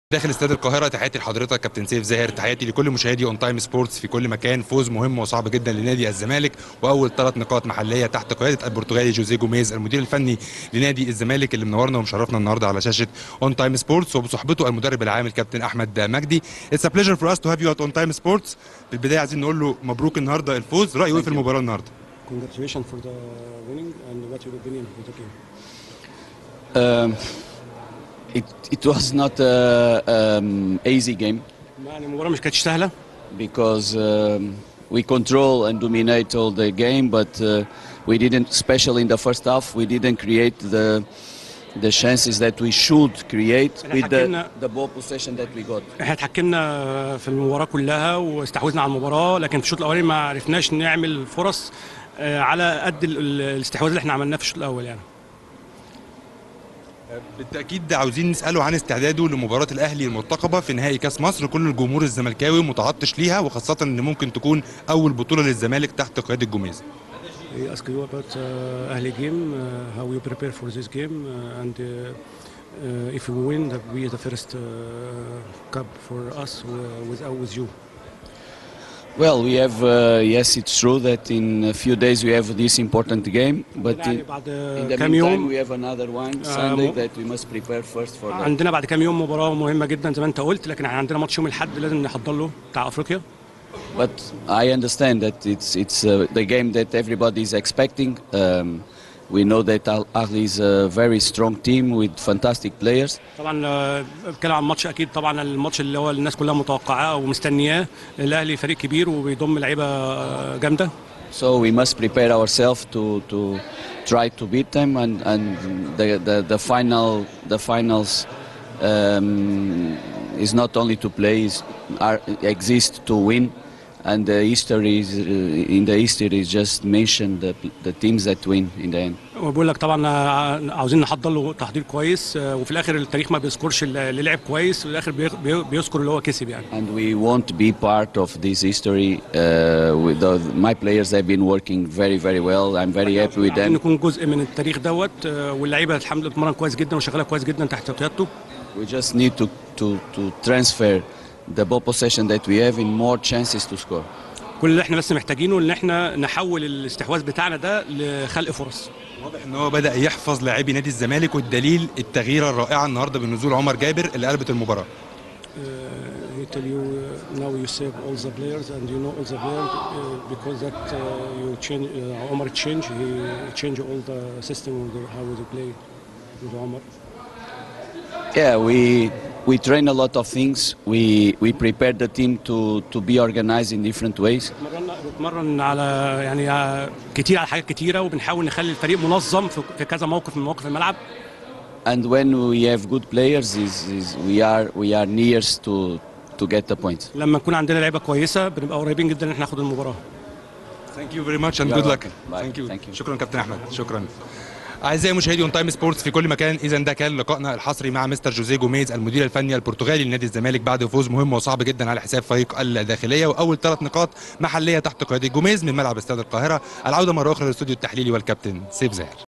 داخل استاد القاهرة تحياتي لحضرتك كابتن سيف زاهر تحياتي لكل مشاهدي اون تايم سبورتس في كل مكان فوز مهم وصعب جدا لنادي الزمالك واول ثلاث نقاط محلية تحت قيادة البرتغالي جوزيه جوميز المدير الفني لنادي الزمالك اللي منورنا ومشرفنا النهارده على شاشة اون تايم سبورتس وبصحبته المدرب العام الكابتن احمد مجدي اتس ا بليجر فور اس تو هاف يو ات اون تايم سبورتس في البداية عايزين نقول له مبروك النهارده الفوز رأيه ايه في المباراة النهارده Congratulations for the winning and what's your opinion for the game? Um, it, it was not an um, easy game يعني المباراة مش كانتش سهلة because um, we control and dominate all the game, but uh, we didn't, especially in the first half, we didn't create the the chances that we should create with the, حكينا- the ball possession that we got. احنا اتحكمنا في المباراة كلها واستحوذنا على المباراة لكن في الشوط الأولاني ما عرفناش نعمل فرص آه، على قد ال- ال- الاستحواذ اللي احنا عملناه في الشوط الأول يعني بالتأكيد عاوزين نسأله عن استعداده لمباراة الأهلي المرتقبة في نهائي كأس مصر كل الجمهور الزملكاوي متعطش ليها وخاصة إن ممكن تكون أول بطولة للزمالك تحت قيادة جوميز We ask you about uh, Ahli game, uh, how you prepare for this game uh, and uh, uh, if we win that will be the first uh, cup for us uh, with, uh, with you. Well, we have, uh, yes, it's true that in a few days we have this important game, but يعني in, بعد in the كام meantime يوم we have another one Uh, Sunday mo- that we must prepare first for that. عندنا بعد كام يوم مباراة مهمة جدا زي ما انت قلت لكن احنا عندنا ماتش يوم الاحد لازم نحضر له بتاع افريقيا But I understand that it's it's uh, the game that everybody is expecting. Um, we know that Al Ahly is a very strong team with fantastic players. طبعا آه، بتكلم عن ماتش اكيد طبعا الماتش اللي هو الناس كلها متوقعاه ومستنياه الاهلي فريق كبير وبيضم لعيبه آه، جامده So we must prepare ourselves to to try to beat them, and and the the, the final the finals um, is not only to play, is are, exist to win. And the history is, uh, in the history is just mention the, the teams that win in the end. وبقول لك طبعا آه، عاوزين نحضر له تحضير كويس آه، وفي الاخر التاريخ ما بيذكرش اللي لعب كويس وفي الاخر بي- بي- بيذكر اللي هو كسب يعني And we want to be part of this history. Uh, with the, my players have been working very, very well. I'm very happy with عاوزين them. نكون جزء من التاريخ دوت آه، واللعيبه الحمد لله بتتمرن كويس جدا وشغاله كويس جدا تحت قيادته We just need to, to, to transfer the ball possession that we have in more chances to score. كل اللي احنا بس محتاجينه ان احنا نحول الاستحواذ بتاعنا ده لخلق فرص واضح إن هو بدأ يحفظ لاعبي نادي الزمالك والدليل التغييره الرائعة النهارده بنزول عمر جابر اللي قلبت المباراة Uh, he tell you uh, now you save all the players and you know all the players uh, because that uh, you change uh, Omar change he change all the system of the, how they play with Omar. Yeah, we, we train a lot of things. We, we prepare the team to, to be organized in different ways. بنتمرن بنتمرن على يعني آه، كتير على حاجات كتيره وبنحاول نخلي الفريق منظم في في كذا موقف من مواقف الملعب And when we have good players, is, is we, are, we are nearest to, to get the points. لما نكون عندنا لعيبه كويسه بنبقى قريبين جدا ان احنا ناخد المباراه ثانك يو فيري ماتش اند You're جود لك welcome. Bye. ثانك يو Thank you. شكرا كابتن احمد شكرا اعزائي مشاهدي اون تايم سبورتس في كل مكان اذا ده كان لقائنا الحصري مع مستر جوزيه جوميز المدير الفني البرتغالي لنادي الزمالك بعد فوز مهم وصعب جدا على حساب فريق الداخليه واول ثلاث نقاط محليه تحت قياده جوميز من ملعب استاد القاهره العوده مره اخرى للاستوديو التحليلي والكابتن سيف زاهر